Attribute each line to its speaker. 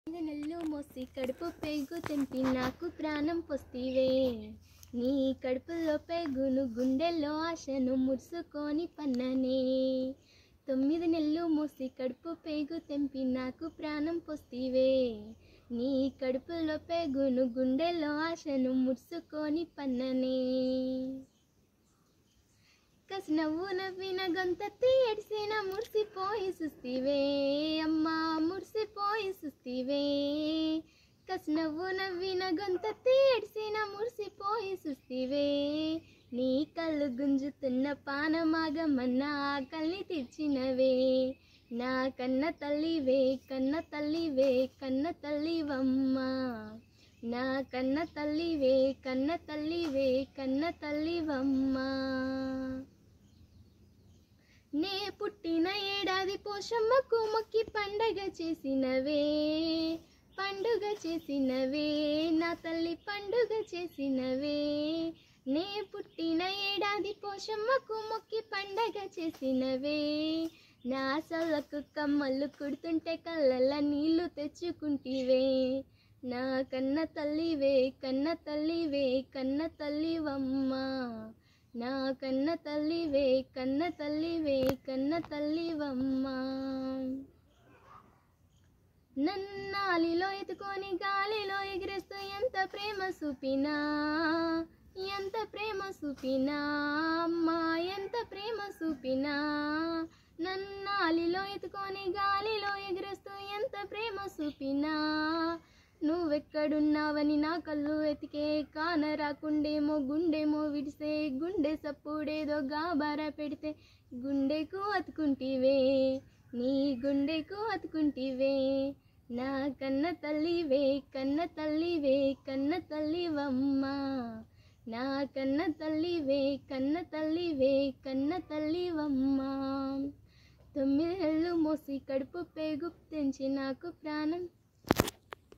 Speaker 1: ఐదు నెలలు మోసి కడుపు పేగు తెంపి నాకు ప్రాణం పొస్తివే నీ కడుపులో పేగును గుండెల్లో ఆశను ముడుచుకొని పన్ననే తొమ్మిది నెలలు మోసి కడుపు పేగు తెంపి నాకు ప్రాణం పొస్తివే నీ కడుపులో పేగును గుండెల్లో ఆశను ముడుచుకొని పన్ననే కసి నవ్వు నవ్విన గొంతెత్తి ఎడిసిన మురిసిపోయి సుస్తివే అమ్మా మురిసిపోయి సుస్తివే కసి నవ్వు నవ్విన గొంతెత్తి ఎడిసిన మురిసిపోయి సుస్తివే నీ కళ్ళు గుంజుతున్న పానమాగమన్న ఆకల్ని తీర్చినవే నా కన్న తల్లివే కన్న తల్లివే కన్న తల్లివమ్మా నా కన్న తల్లివే కన్న తల్లివే కన్న తల్లివమ్మా నే పుట్టిన ఏడాది పోషమ్మకు మొక్కి పండగ చేసినవే పండుగ చేసినవే నా తల్లి పండుగ చేసినవే నే పుట్టిన ఏడాది పోషమ్మకు మొక్కి పండగ చేసినవే నా సలకు కమ్మలు కుడుతుంటే కళ్ళల్ల నీళ్లు తెచ్చుకుంటివే నా కన్న తల్లివే కన్న తల్లివే కన్న తల్లివమ్మా నా కన్న తల్లివే కన్న తల్లివే కన్న తల్లివమ్మా నన్నాలిలో ఎత్తుకొని గాలిలో ఎగిరేస్తూ ఎంత ప్రేమ చూపినా ఎంత ప్రేమ చూపినా అమ్మా ఎంత ప్రేమ చూపినా నన్నాలిలో ఎత్తుకొని గాలిలో ఎగిరేస్తూ ఎంత ప్రేమ చూపినా నువ్వెక్కడున్నావని నా కళ్ళు ఎతికే కాన రాకుండేమో గుండెమో విడిసే గుండె సప్పుడేదో గాబారా పెడితే గుండెకు అతుకుంటివే నీ గుండెకు అతుకుంటివే నా కన్న తల్లివే కన్న తల్లివే కన్న తల్లివమ్మా నా కన్న తల్లివే కన్న తల్లివే కన్న తల్లివమ్మా తొమ్మిది నెలలు మోసి కడుపు పేగు తెంచి నాకు ప్రాణం